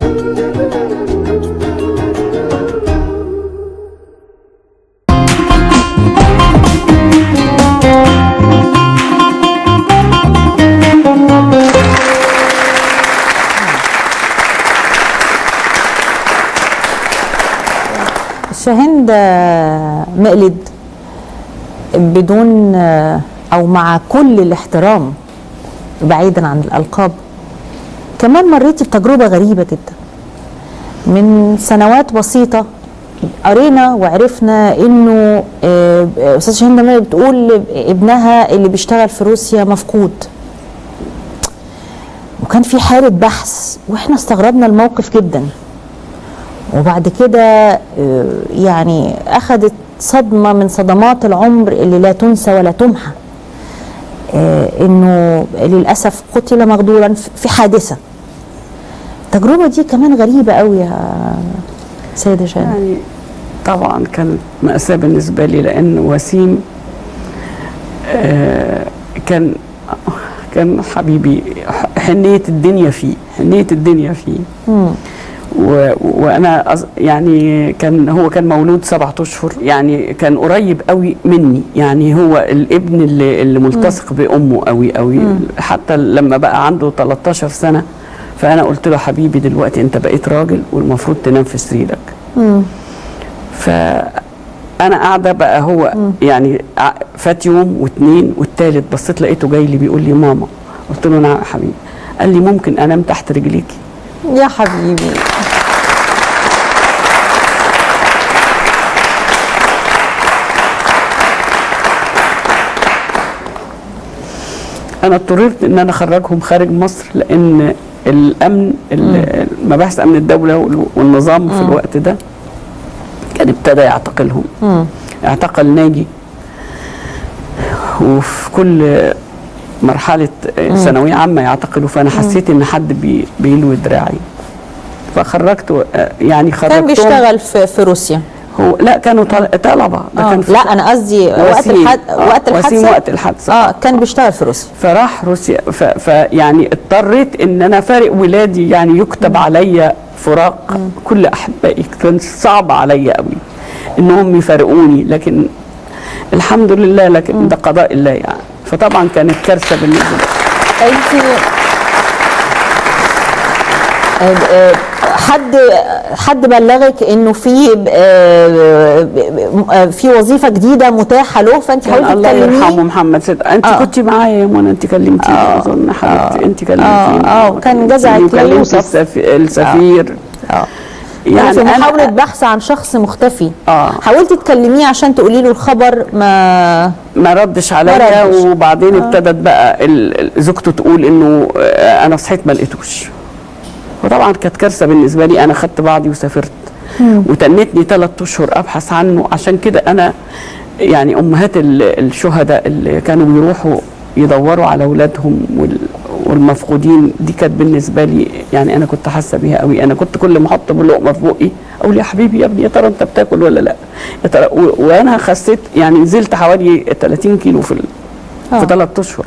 شاهند آه، مقلد بدون آه، او مع كل الاحترام بعيدا عن الالقاب كمان مريتي بتجربه غريبه جدا من سنوات بسيطه قرينا وعرفنا انه آه، استاذ شاهين مقلد بتقول ابنها اللي بيشتغل في روسيا مفقود وكان في حاله بحث واحنا استغربنا الموقف جدا وبعد كده آه، يعني اخذت صدمه من صدمات العمر اللي لا تنسى ولا تمحى آه، انه للاسف قتل مغدورا في- في حادثه التجربه دي كمان غريبه قوي يا سيده شان يعني طبعا كانت مأساة بالنسبة لي لأن وسيم آه، كان كان حبيبي حنية الدنيا فيه حنية الدنيا فيه و... وانا أز... يعني كان هو كان مولود سبعة اشهر يعني كان قريب قوي مني يعني هو الابن اللي, اللي ملتصق بامه قوي قوي حتى لما بقى عنده 13 سنه فانا قلت له حبيبي دلوقتي انت بقيت راجل والمفروض تنام في سريرك فانا قاعده بقى هو يعني ع- فات يوم واثنين والثالث بصيت لقيته جاي لي بيقول لي ماما قلت له نعم يا حبيبي قال لي ممكن انام تحت رجليكي يا حبيبي انا اضطررت ان انا اخرجهم خارج مصر لان الامن ال- مباحث امن الدوله وال- والنظام في الوقت ده كان ابتدى يعتقلهم اعتقل ناجي وفي كل مرحله ثانويه عامه يعتقلوا فانا حسيت ان حد بي بيلوي دراعي فخرجت يعني خرجتهم كان بيشتغل في, في روسيا هو لا كانوا طل- طلبه ده آه. كان في لا انا قصدي وقت وسيم. الحد... آه، وقت وسيم الحادثه وقت الحادثه اه كان بيشتغل في روسيا فراح روسيا ف- فيعني اضطريت ان انا فارق ولادي يعني يكتب عليا فراق كل احبائي كان صعب عليا قوي انهم يفارقوني لكن الحمد لله لكن ده قضاء الله يعني فطبعا كانت كارثه بالنسبه لي انت آه، آه، حد حد بلغك انه في آه، آه، في وظيفه جديده متاحه له فانت كان حاولتي الله يرحمه تكلميه محمد صدق انت آه. كنت معايا يا منى انت كلمتيني اظن حبيبتي انت كلمتيني آه، آه، كان جزعك وكلمت ليوسف. السف- السفير اه يعني في أنا- محاولة بحث عن شخص مختفي آه. حاولتي تكلميه عشان تقولي له الخبر ما ما ردش عليا ردش. وبعدين ابتدت بقى ال- ال- زوجته تقول انه آه، انا صحيت ما لقيتوش وطبعا كانت كارثه بالنسبه لي انا خدت بعضي وسافرت وتنتني ثلاث اشهر ابحث عنه عشان كده انا يعني امهات ال- الشهداء اللي كانوا بيروحوا يدوروا على اولادهم وال- والمفقودين دي كانت بالنسبه لي يعني انا كنت حاسه بيها قوي انا كنت كل ما احط لقمه في بقي اقول يا حبيبي يا ابني يا ترى انت بتاكل ولا لا يا ترى و- وانا خسيت يعني نزلت حوالي 30 كيلو في ال- آه. في ثلاث اشهر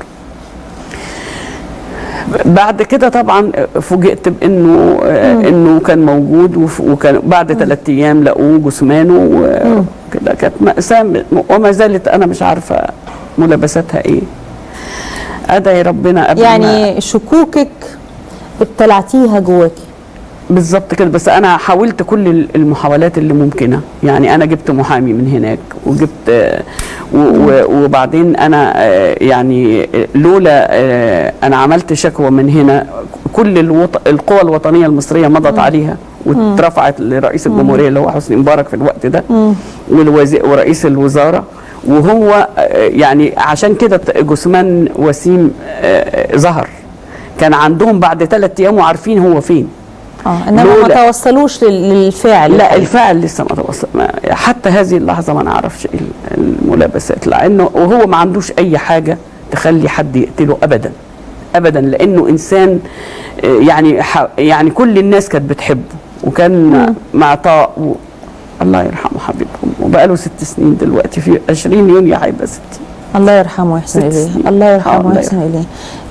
بعد كده طبعا فوجئت بانه آه، انه كان موجود وف- وكان بعد ثلاث ايام لقوه جثمانه وكده كانت مأساة م- وما زالت انا مش عارفه ملابساتها ايه ادعي ربنا قبل ما يعني شكوكك ابتلعتيها جواكي بالظبط كده بس انا حاولت كل ال- المحاولات اللي ممكنه يعني انا جبت محامي من هناك وجبت آه، و- و- وبعدين انا آه، يعني آه، لولا آه، انا عملت شكوى من هنا كل الوط... القوى الوطنيه المصريه مضت عليها واترفعت لرئيس الجمهوريه اللي هو حسني مبارك في الوقت ده والوزي... ورئيس الوزاره وهو آه، يعني عشان كده ت- جثمان وسيم آه، ظهر كان عندهم بعد ثلاث ايام وعارفين هو فين اه انما ما لولا- توصلوش لل- للفعل لا الحقيقي. الفعل لسه ما توصل ما حتى هذه اللحظه ما نعرفش إيه الملابسات لانه وهو ما عندوش اي حاجه تخلي حد يقتله ابدا ابدا لانه انسان آه، يعني ح- يعني كل الناس كانت بتحبه وكان معطاء و... الله يرحمه حبيبهم وبقاله ست سنين دلوقتي في 20 يونيو هيبقى 60 الله يرحمه ويحسن ست اليه سنين. الله آه، يرحمه الله ويحسن اليه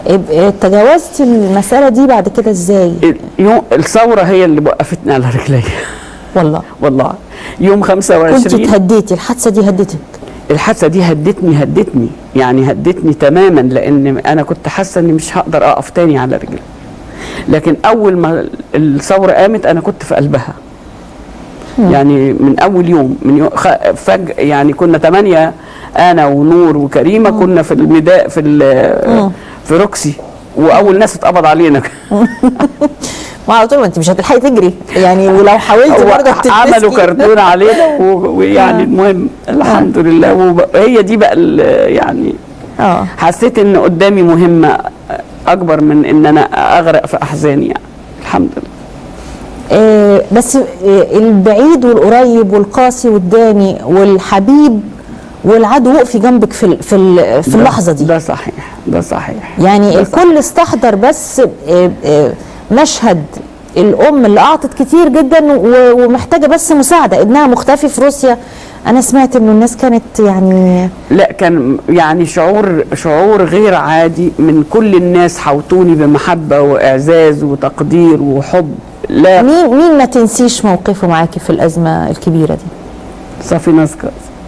اب- تجاوزت المساله دي بعد كده ازاي يوم الثوره هي اللي وقفتني على رجلي والله والله يوم كنت 25 اتهديتي الحادثه دي هدتك الحادثه دي هدتني هدتني يعني هدتني تماما لان انا كنت حاسه اني مش هقدر اقف تاني على رجلي لكن اول ما الثوره قامت انا كنت في قلبها يعني من اول يوم من يوم خ- فج يعني كنا ثمانية انا ونور وكريمه كنا في الميداء في ال- في روكسي واول ناس اتقبض علينا ما على طول ما انت مش هتلحقي تجري يعني ولو حاولت هو برضه هتتمسكي. عملوا كرتون علينا و- ويعني آه. المهم الحمد لله وهي دي بقى ال- يعني اه حسيت ان قدامي مهمه اكبر من ان انا اغرق في احزاني يعني الحمد لله آه، بس آه، البعيد والقريب والقاسي والداني والحبيب والعدو وقفي جنبك في ال- في ال- في اللحظه دي ده صحيح ده صحيح يعني ده الكل استحضر بس آه، آه، مشهد الام اللي اعطت كتير جدا و- ومحتاجه بس مساعده ابنها مختفي في روسيا انا سمعت انه الناس كانت يعني لا كان يعني شعور شعور غير عادي من كل الناس حوطوني بمحبه واعزاز وتقدير وحب لا مين مين ما تنسيش موقفه معاكي في الازمه الكبيره دي صافي نسكر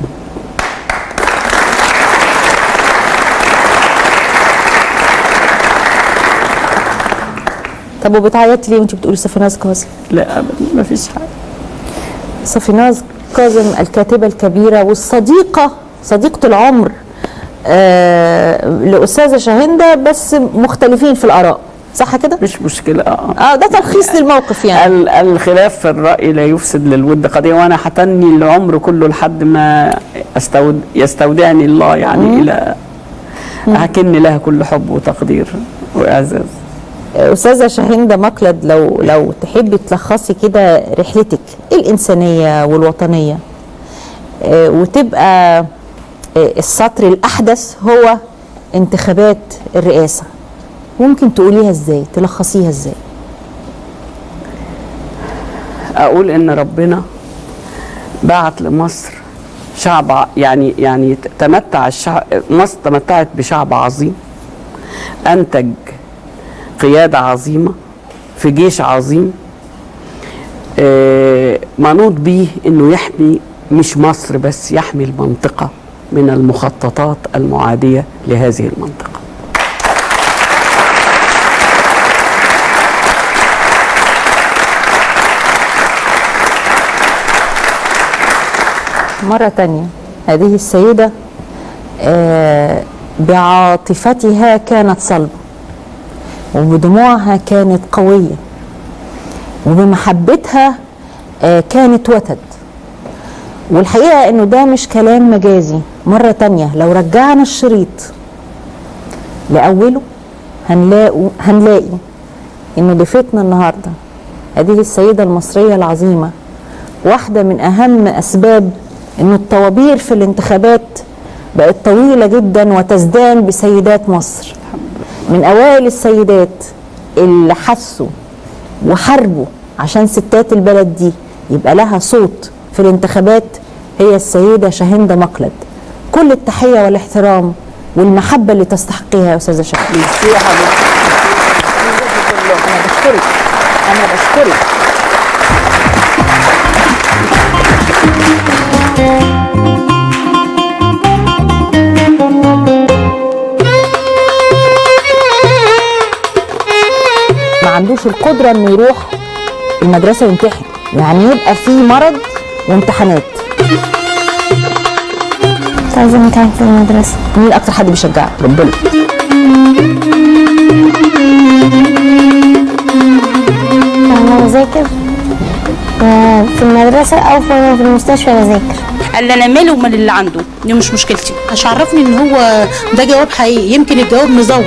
طب وبتعيطي ليه وانت بتقولي صفيناز كاظم لا ابدا ما فيش حاجه صفيناز كاظم الكاتبه الكبيره والصديقه صديقه العمر آه لاستاذه شاهنده بس مختلفين في الاراء صح كده؟ مش مشكله اه اه ده تلخيص للموقف يعني ال- الخلاف في الرأي لا يفسد للود قضية وأنا حتني العمر كله لحد ما أستود يستودعني الله يعني إلى أكن لها كل حب وتقدير وإعزاز استاذه شاهنده مقلد لو لو تحبي تلخصي كده رحلتك الانسانيه والوطنيه آه، وتبقى آه، السطر الاحدث هو انتخابات الرئاسه ممكن تقوليها ازاي تلخصيها ازاي أقول إن ربنا بعت لمصر شعب ع- يعني يعني تمتع الشعب مصر تمتعت بشعب عظيم أنتج قيادة عظيمة في جيش عظيم آه، منوط بيه انه يحمي مش مصر بس يحمي المنطقة من المخططات المعادية لهذه المنطقة مرة تانية هذه السيدة آه، بعاطفتها كانت صلبة وبدموعها كانت قوية وبمحبتها آه، كانت وتد والحقيقة انه ده مش كلام مجازي مرة تانية لو رجعنا الشريط لأوله هنلاقوا هنلاقي انه ضيفتنا النهارده هذه السيدة المصرية العظيمة واحدة من أهم أسباب إنه الطوابير في الانتخابات بقت طويلة جدا وتزدان بسيدات مصر من أوائل السيدات اللي حسوا وحاربوا عشان ستات البلد دي يبقى لها صوت في الانتخابات هي السيدة شاهندة مقلد كل التحية والاحترام والمحبة اللي تستحقيها يا أستاذة شاهندة ميرسي يا حبيبتي أنا بشكرك أنا بشكرك ما عندوش القدرة انه يروح المدرسة يمتحن يعني يبقى في مرض وامتحانات عايزة امتحن في المدرسة مين اكتر حد بيشجعك ربنا لما بذاكر آه، في المدرسة أو في في المستشفى بذاكر قال لي انا مالي ومال اللي عنده دي مش مشكلتي مش عرفني ان هو ده جواب حقيقي يمكن الجواب مزور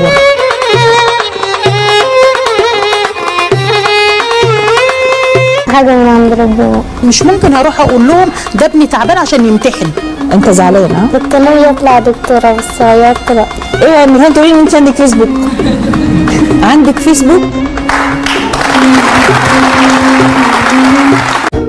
حاجة من عند ربنا مش ممكن هروح اقول لهم ده ابني تعبان عشان يمتحن انت زعلان ها كنت ناوية أطلع دكتورة بس غيرت رأيي ايه يا نورهان تقولي ان انت عندك فيسبوك عندك فيسبوك